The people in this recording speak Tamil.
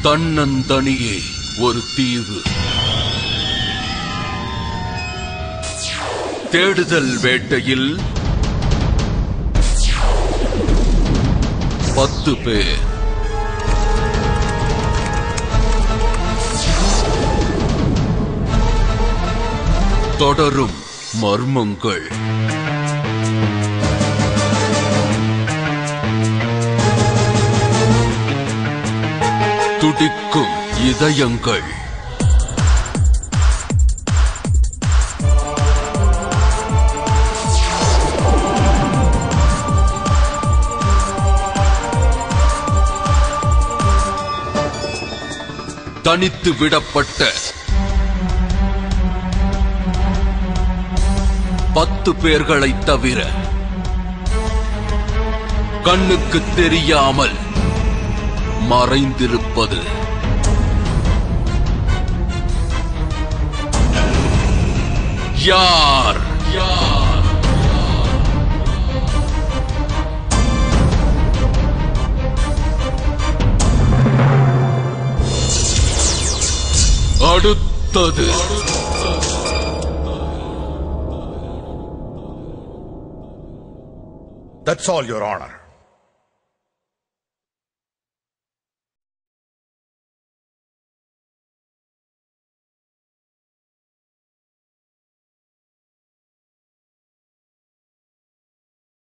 தன்னந்தனியே ஒரு தீவு தேடுதல் வேட்டையில் பத்து பேர் தொடரும் மர்மங்கள் துடிக்கும் இதயங்கள் தனித்து விடப்பட்ட பத்து பேர்களை தவிர கண்ணுக்கு தெரியாமல் மறைந்திருப்பது யார் யார் அடுத்தது That's all, Your Honor.